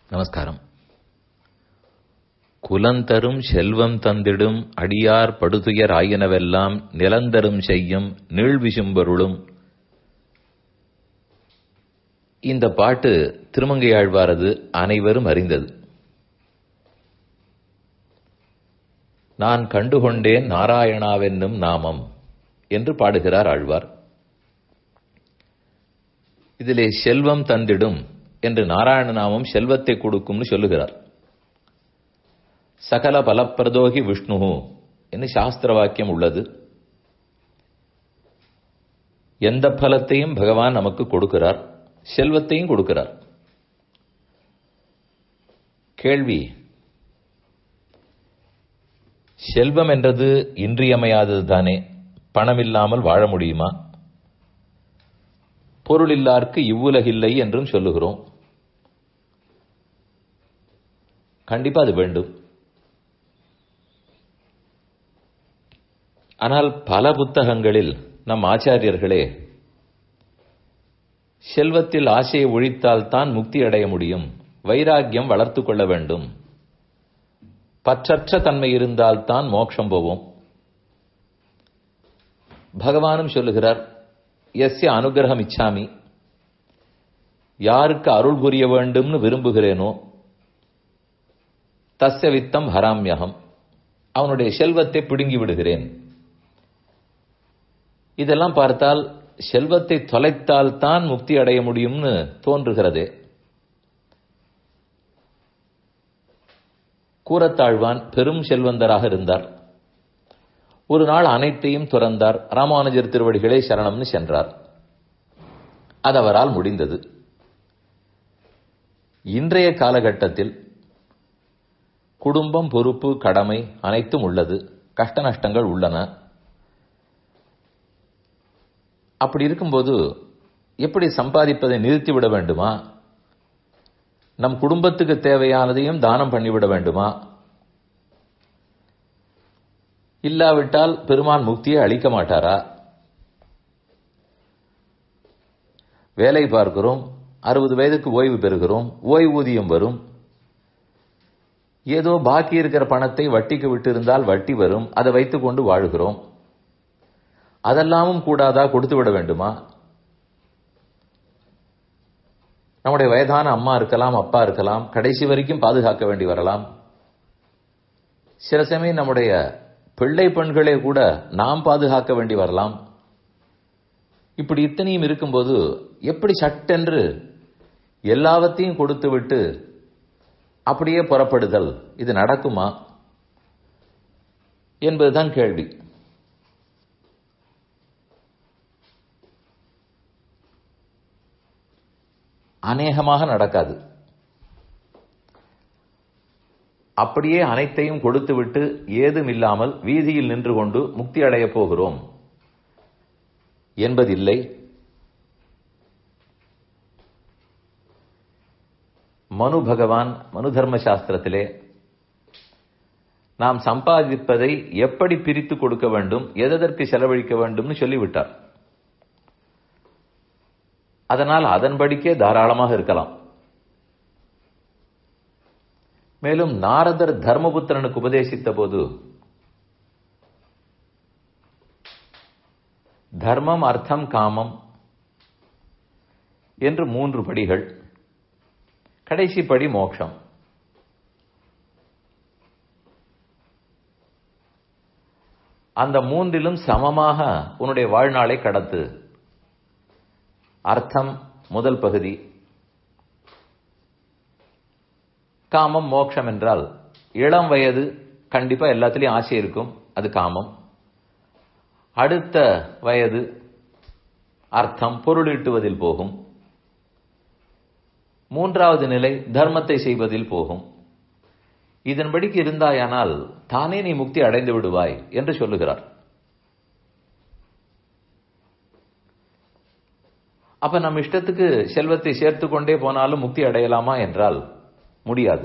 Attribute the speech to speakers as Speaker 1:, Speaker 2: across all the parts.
Speaker 1: நமஸ்காரம் குலந்தரும் செல்வம் தந்திடும் அடியார் படுதுயர் ஆயினவெல்லாம் நிலந்தரும் செய்யும் நீழ்விசும்பொருளும் இந்த பாட்டு திருமங்கையாழ்வாரது அனைவரும் அறிந்தது நான் கண்டுகொண்டேன் நாராயணாவென்னும் நாமம் என்று பாடுகிறார் ஆழ்வார் இதிலே செல்வம் தந்திடும் என்று நாராயண நாமம் செல்வத்தை கொடுக்கும்னு சொல்லுகிறார் சகல பலப்பிரதோகி விஷ்ணு என்று சாஸ்திர வாக்கியம் உள்ளது எந்த பலத்தையும் பகவான் நமக்கு கொடுக்கிறார் செல்வத்தையும் கொடுக்கிறார் கேள்வி செல்வம் என்றது இன்றியமையாதது தானே பணம் இல்லாமல் வாழ முடியுமா பொருள் இல்லார்க்கு இவ்வுலகில்லை என்றும் சொல்லுகிறோம் கண்டிப்பா அது வேண்டும் ஆனால் பல புத்தகங்களில் நம் ஆச்சாரியர்களே செல்வத்தில் ஆசையை ஒழித்தால் தான் முக்தி அடைய முடியும் வைராக்கியம் வளர்த்து கொள்ள வேண்டும் பற்றற்ற தன்மை இருந்தால் தான் மோட்சம் போவோம் பகவானும் சொல்லுகிறார் எஸ்ய அனுகிரகம் இச்சாமி யாருக்கு அருள் புரிய வேண்டும்னு விரும்புகிறேனோ தஸ்ய வித்தம் ஹராமியகம் அவனுடைய செல்வத்தை பிடுங்கி விடுகிறேன் இதெல்லாம் பார்த்தால் செல்வத்தை தொலைத்தால் தான் முக்தி அடைய முடியும்னு தோன்றுகிறதே கூரத்தாழ்வான் பெரும் செல்வந்தராக இருந்தார் ஒரு நாள் அனைத்தையும் துறந்தார் ராமானுஜர் திருவடிகளே சரணம்னு சென்றார் அது அவரால் முடிந்தது இன்றைய காலகட்டத்தில் குடும்பம் பொறுப்பு கடமை அனைத்தும் உள்ளது கஷ்ட நஷ்டங்கள் உள்ளன அப்படி இருக்கும்போது எப்படி சம்பாதிப்பதை நிறுத்திவிட வேண்டுமா நம் குடும்பத்துக்கு தேவையானதையும் தானம் பண்ணிவிட வேண்டுமா இல்லாவிட்டால் பெருமான் முக்தியை அளிக்க மாட்டாரா வேலை பார்க்கிறோம் அறுபது வயதுக்கு ஓய்வு பெறுகிறோம் ஓய்வூதியம் வரும் ஏதோ பாக்கி இருக்கிற பணத்தை வட்டிக்கு விட்டு இருந்தால் வட்டி வரும் அதை வைத்துக் கொண்டு வாழுகிறோம் அதெல்லாமும் கூடாதா கொடுத்து விட வேண்டுமா நம்முடைய வயதான அம்மா இருக்கலாம் அப்பா இருக்கலாம் கடைசி வரைக்கும் பாதுகாக்க வேண்டி வரலாம் சில சமயம் நம்முடைய பிள்ளை பெண்களே கூட நாம் பாதுகாக்க வேண்டி வரலாம் இப்படி இத்தனையும் இருக்கும்போது எப்படி சட்டென்று எல்லாவற்றையும் கொடுத்து விட்டு அப்படியே புறப்படுதல் இது நடக்குமா என்பதுதான் கேள்வி அநேகமாக நடக்காது அப்படியே அனைத்தையும் கொடுத்துவிட்டு ஏதும் இல்லாமல் வீதியில் நின்று கொண்டு முக்தி அடையப் போகிறோம் என்பதில்லை மனு பகவான் மனு தர்ம சாஸ்திரத்திலே நாம் சம்பாதிப்பதை எப்படி பிரித்து கொடுக்க வேண்டும் எதற்கு செலவழிக்க வேண்டும்னு சொல்லிவிட்டார் அதனால் அதன்படிக்கே தாராளமாக இருக்கலாம் மேலும் நாரதர் தர்மபுத்திரனுக்கு உபதேசித்த போது தர்மம் அர்த்தம் காமம் என்று மூன்று படிகள் கடைசி படி மோட்சம் அந்த மூன்றிலும் சமமாக உன்னுடைய வாழ்நாளை கடத்து அர்த்தம் முதல் பகுதி காமம் மோட்சம் என்றால் இளம் வயது கண்டிப்பா எல்லாத்துலயும் ஆசை இருக்கும் அது காமம் அடுத்த வயது அர்த்தம் பொருளீட்டுவதில் போகும் மூன்றாவது நிலை தர்மத்தை செய்வதில் போகும் இதன்படிக்கு இருந்தாயானால் தானே நீ முக்தி அடைந்து விடுவாய் என்று சொல்லுகிறார் அப்ப நம் இஷ்டத்துக்கு செல்வத்தை சேர்த்து கொண்டே போனாலும் முக்தி அடையலாமா என்றால் முடியாது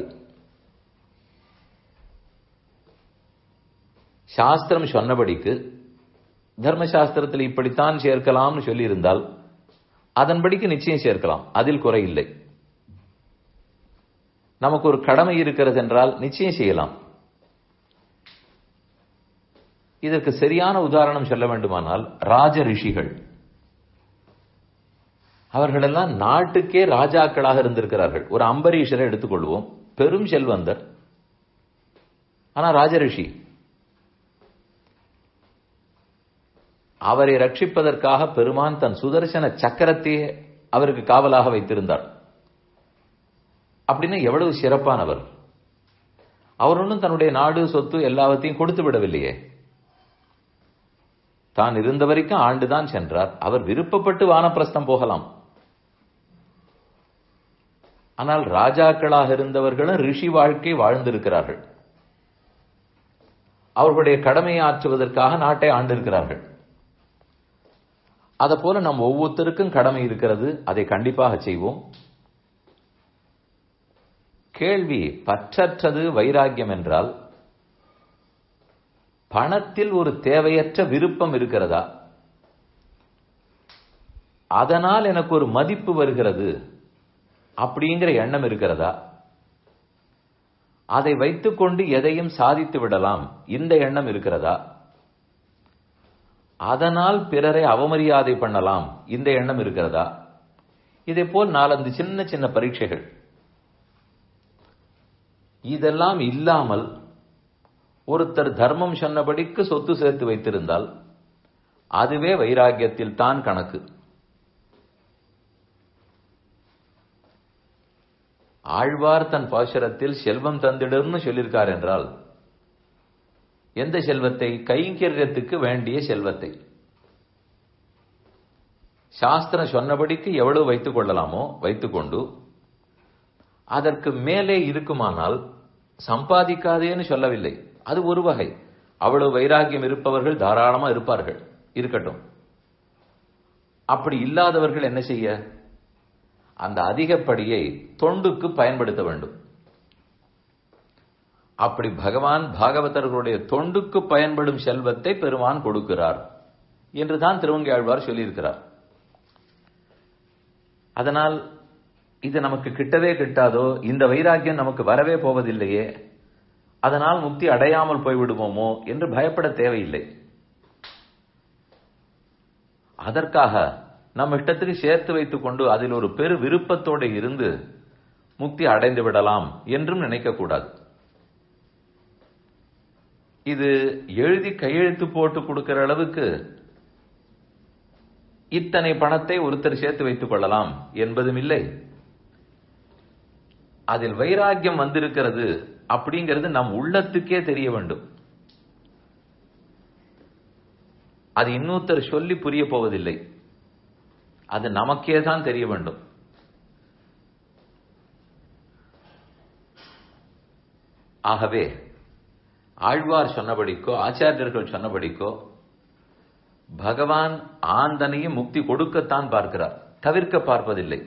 Speaker 1: சாஸ்திரம் சொன்னபடிக்கு தர்மசாஸ்திரத்தில் இப்படித்தான் சேர்க்கலாம்னு சொல்லியிருந்தால் அதன்படிக்கு நிச்சயம் சேர்க்கலாம் அதில் குறை இல்லை நமக்கு ஒரு கடமை இருக்கிறது என்றால் நிச்சயம் செய்யலாம் இதற்கு சரியான உதாரணம் சொல்ல வேண்டுமானால் ராஜ ரிஷிகள் அவர்களெல்லாம் நாட்டுக்கே ராஜாக்களாக இருந்திருக்கிறார்கள் ஒரு அம்பரீஷரை எடுத்துக்கொள்வோம் பெரும் செல்வந்தர் ஆனா ராஜரிஷி அவரை ரட்சிப்பதற்காக பெருமான் தன் சுதர்சன சக்கரத்தையே அவருக்கு காவலாக வைத்திருந்தார் அப்படின்னு எவ்வளவு சிறப்பானவர் அவர் ஒன்றும் தன்னுடைய நாடு சொத்து எல்லாவற்றையும் கொடுத்து விடவில்லையே தான் இருந்த வரைக்கும் ஆண்டுதான் சென்றார் அவர் விருப்பப்பட்டு வானப்பிரஸ்தம் போகலாம் ஆனால் ராஜாக்களாக இருந்தவர்களும் ரிஷி வாழ்க்கை வாழ்ந்திருக்கிறார்கள் அவர்களுடைய கடமையை ஆற்றுவதற்காக நாட்டை ஆண்டிருக்கிறார்கள் அதை போல நம் ஒவ்வொருத்தருக்கும் கடமை இருக்கிறது அதை கண்டிப்பாக செய்வோம் கேள்வி பற்றற்றது வைராக்கியம் என்றால் பணத்தில் ஒரு தேவையற்ற விருப்பம் இருக்கிறதா அதனால் எனக்கு ஒரு மதிப்பு வருகிறது அப்படிங்கிற எண்ணம் இருக்கிறதா அதை வைத்துக்கொண்டு எதையும் சாதித்து விடலாம் இந்த எண்ணம் இருக்கிறதா அதனால் பிறரை அவமரியாதை பண்ணலாம் இந்த எண்ணம் இருக்கிறதா இதே போல் நாலந்து சின்ன சின்ன பரீட்சைகள் இதெல்லாம் இல்லாமல் ஒருத்தர் தர்மம் சொன்னபடிக்கு சொத்து சேர்த்து வைத்திருந்தால் அதுவே வைராக்கியத்தில் தான் கணக்கு ஆழ்வார் தன் பாசுரத்தில் செல்வம் தந்திடுன்னு சொல்லியிருக்கார் என்றால் எந்த செல்வத்தை கைங்கரியத்துக்கு வேண்டிய செல்வத்தை சாஸ்திரம் சொன்னபடிக்கு எவ்வளவு வைத்துக் கொள்ளலாமோ வைத்துக்கொண்டு அதற்கு மேலே இருக்குமானால் சம்பாதிக்காதேன்னு சொல்லவில்லை அது ஒரு வகை அவ்வளவு வைராகியம் இருப்பவர்கள் தாராளமா இருப்பார்கள் இருக்கட்டும் அப்படி இல்லாதவர்கள் என்ன செய்ய அந்த அதிகப்படியை தொண்டுக்கு பயன்படுத்த வேண்டும் அப்படி பகவான் பாகவதர்களுடைய தொண்டுக்கு பயன்படும் செல்வத்தை பெருமான் கொடுக்கிறார் என்றுதான் திருவங்கியாழ்வார் சொல்லியிருக்கிறார் அதனால் இது நமக்கு கிட்டவே கிட்டாதோ இந்த வைராக்கியம் நமக்கு வரவே போவதில்லையே அதனால் முக்தி அடையாமல் போய்விடுவோமோ என்று பயப்பட தேவையில்லை அதற்காக நம் இஷ்டத்துக்கு சேர்த்து வைத்துக் கொண்டு அதில் ஒரு பெரு விருப்பத்தோடு இருந்து முக்தி அடைந்து விடலாம் என்றும் நினைக்கக்கூடாது இது எழுதி கையெழுத்து போட்டு கொடுக்கிற அளவுக்கு இத்தனை பணத்தை ஒருத்தர் சேர்த்து வைத்துக் கொள்ளலாம் என்பதும் இல்லை அதில் வைராக்கியம் வந்திருக்கிறது அப்படிங்கிறது நம் உள்ளத்துக்கே தெரிய வேண்டும் அது இன்னொருத்தர் சொல்லி புரிய போவதில்லை அது நமக்கே தான் தெரிய வேண்டும் ஆகவே ஆழ்வார் சொன்னபடிக்கோ ஆச்சாரியர்கள் சொன்னபடிக்கோ பகவான் ஆந்தனையும் முக்தி கொடுக்கத்தான் பார்க்கிறார் தவிர்க்க பார்ப்பதில்லை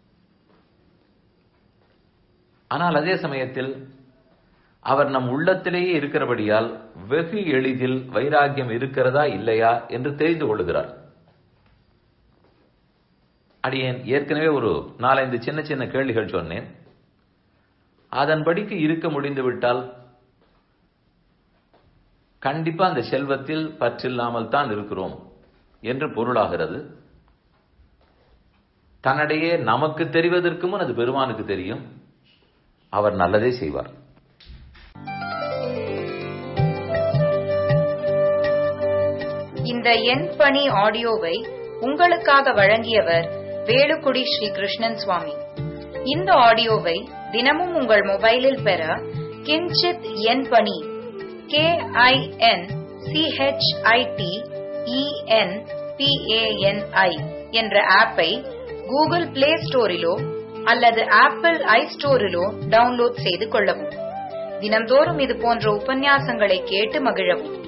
Speaker 1: ஆனால் அதே சமயத்தில் அவர் நம் உள்ளத்திலேயே இருக்கிறபடியால் வெகு எளிதில் வைராக்கியம் இருக்கிறதா இல்லையா என்று தெரிந்து கொள்ளுகிறார் அடியேன் ஏற்கனவே ஒரு நாலஞ்சு சின்ன சின்ன கேள்விகள் சொன்னேன் அதன்படிக்கு இருக்க முடிந்து விட்டால் கண்டிப்பா அந்த செல்வத்தில் பற்றில்லாமல் தான் இருக்கிறோம் என்று பொருளாகிறது தன்னிடையே நமக்கு தெரிவதற்கு முன் அது பெருமானுக்கு தெரியும் அவர் நல்லதே செய்வார்
Speaker 2: இந்த எண் பணி ஆடியோவை உங்களுக்காக வழங்கியவர் வேலுக்குடி ஸ்ரீ கிருஷ்ணன் சுவாமி இந்த ஆடியோவை தினமும் உங்கள் மொபைலில் பெற கிஞ்சித் எண் பணி கே ஐ என் சிஹெச்ஐடி இஎன் பிஏஎன்ஐ என்ற ஆப்பை கூகுள் பிளே ஸ்டோரிலோ அல்லது ஆப்பிள் ஐ ஸ்டோரிலோ டவுன்லோட் செய்து கொள்ளவும் தினம்தோறும் இது போன்ற உபன்யாசங்களை கேட்டு மகிழவும்